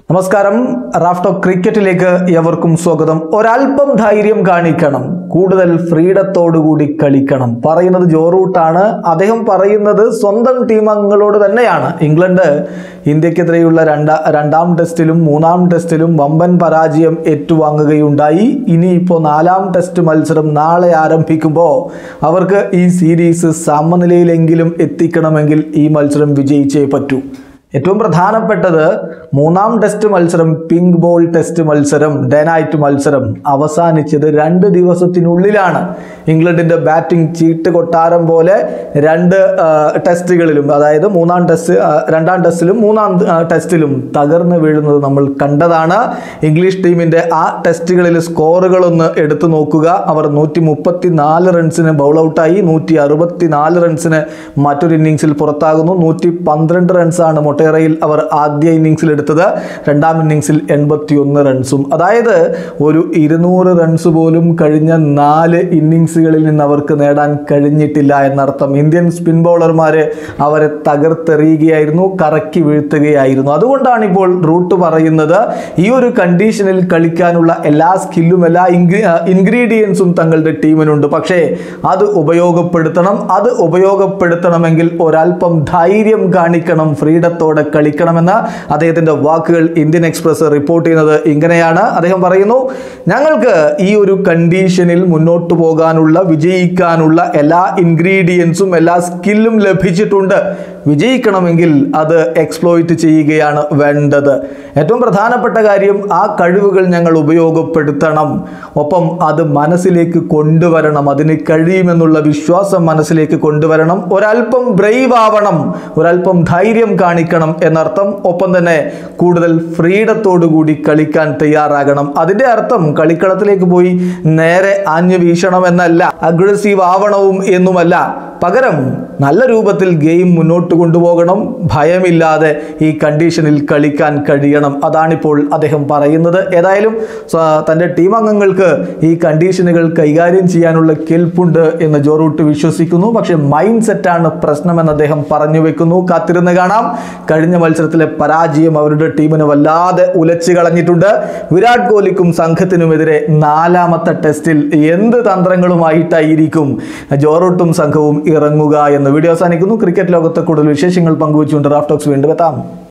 നമസ്കാരം റാഫ്റ്റോ ക്രിക്കറ്റിലേക്ക് എവർക്കും സ്വാഗതം ഒരല്പം ധൈര്യം കാണിക്കണം കൂടുതൽ ഫ്രീഡത്തോടുകൂടി കളിക്കണം പറയുന്നത് ജോറൂട്ടാണ് അദ്ദേഹം പറയുന്നത് സ്വന്തം ടീം അംഗങ്ങളോട് തന്നെയാണ് ഇംഗ്ലണ്ട് ഇന്ത്യക്കെതിരെയുള്ള രണ്ടാ രണ്ടാം ടെസ്റ്റിലും മൂന്നാം ടെസ്റ്റിലും വമ്പൻ പരാജയം ഏറ്റുവാങ്ങുകയുണ്ടായി ഇനിയിപ്പോൾ നാലാം ടെസ്റ്റ് മത്സരം നാളെ ആരംഭിക്കുമ്പോൾ അവർക്ക് ഈ സീരീസ് സമനിലയിലെങ്കിലും എത്തിക്കണമെങ്കിൽ ഈ മത്സരം വിജയിച്ചേ പറ്റൂ ഏറ്റവും പ്രധാനപ്പെട്ടത് മൂന്നാം ടെസ്റ്റ് മത്സരം പിങ്ക് ബോൾ ടെസ്റ്റ് മത്സരം ഡേ നൈറ്റ് മത്സരം അവസാനിച്ചത് രണ്ട് ദിവസത്തിനുള്ളിലാണ് ഇംഗ്ലണ്ടിൻ്റെ ബാറ്റിംഗ് ചീട്ട് കൊട്ടാരം പോലെ രണ്ട് ആ, ടെസ്റ്റുകളിലും അതായത് മൂന്നാം ടെസ്റ്റ് ആ, രണ്ടാം ടെസ്റ്റിലും മൂന്നാം ആ, ടെസ്റ്റിലും തകർന്നു വീഴുന്നത് നമ്മൾ കണ്ടതാണ് ഇംഗ്ലീഷ് ടീമിൻ്റെ ആ ടെസ്റ്റുകളിൽ സ്കോറുകളൊന്ന് എടുത്തു നോക്കുക അവർ നൂറ്റി മുപ്പത്തി നാല് റൺസിന് ബൗൾ ഔട്ടായി നൂറ്റി അറുപത്തി നാല് റൺസിന് മറ്റൊരു ഇന്നിങ്സിൽ പുറത്താകുന്നു നൂറ്റി പന്ത്രണ്ട് റൺസാണ് മൊട്ടേറയിൽ അവർ ആദ്യ ഇന്നിങ്സിൽ എടുത്തത് രണ്ടാം ഇന്നിങ്സിൽ എൺപത്തി ഒന്ന് റൺസും അതായത് ഒരു ഇരുന്നൂറ് റൺസ് പോലും കഴിഞ്ഞ നാല് ഇന്നിങ്സുകളിൽ നിന്ന് അവർക്ക് നേടാൻ കഴിഞ്ഞിട്ടില്ല എന്നർത്ഥം ഇന്ത്യൻ സ്പിൻ ബൗളർമാർ അവരെ തകർത്തെറിയുകയായിരുന്നു കറക്കി വീഴ്ത്തുകയായിരുന്നു അതുകൊണ്ടാണ് ഇപ്പോൾ റൂട്ട് പറയുന്നത് ഈ ഒരു കണ്ടീഷനിൽ കളിക്കാനുള്ള എല്ലാ സ്കില്ലും എല്ലാ ഇൻഗ്രീ ഇൻഗ്രീഡിയൻസും തങ്ങളുടെ ടീമിനുണ്ട് പക്ഷേ അത് ഉപയോഗപ്പെടുത്തണം അത് ഉപയോഗപ്പെടുത്തണമെങ്കിൽ ഒരല്പം ധൈര്യം കാണിക്കണം ഫ്രീഡത്തോടെ കളിക്കണമെന്ന് അദ്ദേഹത്തിൻ്റെ വാക്കുകൾ ഇന്ത്യൻ എക്സ്പ്രസ് റിപ്പോർട്ട് ചെയ്യുന്നത് ഇങ്ങനെയാണ് അദ്ദേഹം പറയുന്നു ഞങ്ങൾക്ക് ഈ ഒരു കണ്ടീഷനിൽ മുന്നോട്ട് പോകാനുള്ള വിജയിക്കാനുള്ള എല്ലാ ഇൻഗ്രീഡിയൻസും എല്ലാ സ്കില്ലും ലഭിച്ചിട്ടുണ്ട് വിജയിക്കണമെങ്കിൽ അത് എക്സ്പ്ലോയിറ്റ് ചെയ്യുകയാണ് വേണ്ടത് ഏറ്റവും പ്രധാനപ്പെട്ട കാര്യം ആ കഴിവുകൾ ഞങ്ങൾ ഉപയോഗപ്പെടുത്തണം ഒപ്പം അത് മനസ്സിലേക്ക് കൊണ്ടുവരണം അതിന് കഴിയുമെന്നുള്ള വിശ്വാസം മനസ്സിലേക്ക് കൊണ്ടുവരണം ഒരല്പം ബ്രൈവ് ആവണം ഒരല്പം ധൈര്യം കാണിക്കണം എന്നർത്ഥം ഒപ്പം തന്നെ കൂടുതൽ ഫ്രീഡത്തോടു കൂടി കളിക്കാൻ തയ്യാറാകണം അതിൻ്റെ അർത്ഥം കളിക്കളത്തിലേക്ക് പോയി നേരെ ആഞ്ഞു വീശണം എന്നല്ല അഗ്രസീവ് ആവണവും എന്നുമല്ല പകരം നല്ല രൂപത്തിൽ ഗെയിം മുന്നോട്ട് കൊണ്ടുപോകണം ഭയമില്ലാതെ ഈ കണ്ടീഷനിൽ കളിക്കാൻ കഴിയണം അതാണിപ്പോൾ അദ്ദേഹം പറയുന്നത് ഏതായാലും സ്വ- തൻ്റെ ടീം അംഗങ്ങൾക്ക് ഈ കണ്ടീഷനുകൾ കൈകാര്യം ചെയ്യാനുള്ള കെൽപ്പുണ്ട് എന്ന് ജോറൂട്ട് വിശ്വസിക്കുന്നു പക്ഷേ മൈൻഡ് സെറ്റാണ് പ്രശ്നമെന്ന് അദ്ദേഹം പറഞ്ഞു വെക്കുന്നു കാത്തിരുന്ന് കാണാം കഴിഞ്ഞ മത്സരത്തിലെ പരാജയം അവരുടെ ടീമിന് വല്ലാതെ ഉലച്ചു കളഞ്ഞിട്ടുണ്ട് വിരാട് കോഹ്ലിക്കും സംഘത്തിനുമെതിരെ നാലാമത്തെ ടെസ്റ്റിൽ എന്ത് തന്ത്രങ്ങളുമായിട്ടായിരിക്കും ജോറൂട്ടും സംഘവും ഇറങ്ങുക എന്ന് വീഡിയോ അവസാനിക്കുന്നു ക്രിക്കറ്റ് ലോകത്തെ കൂടുതൽ വിശേഷങ്ങൾ പങ്കുവച്ചുകൊണ്ട് റാഫ്റ്റോക്സ് വീണ്ടും എത്താം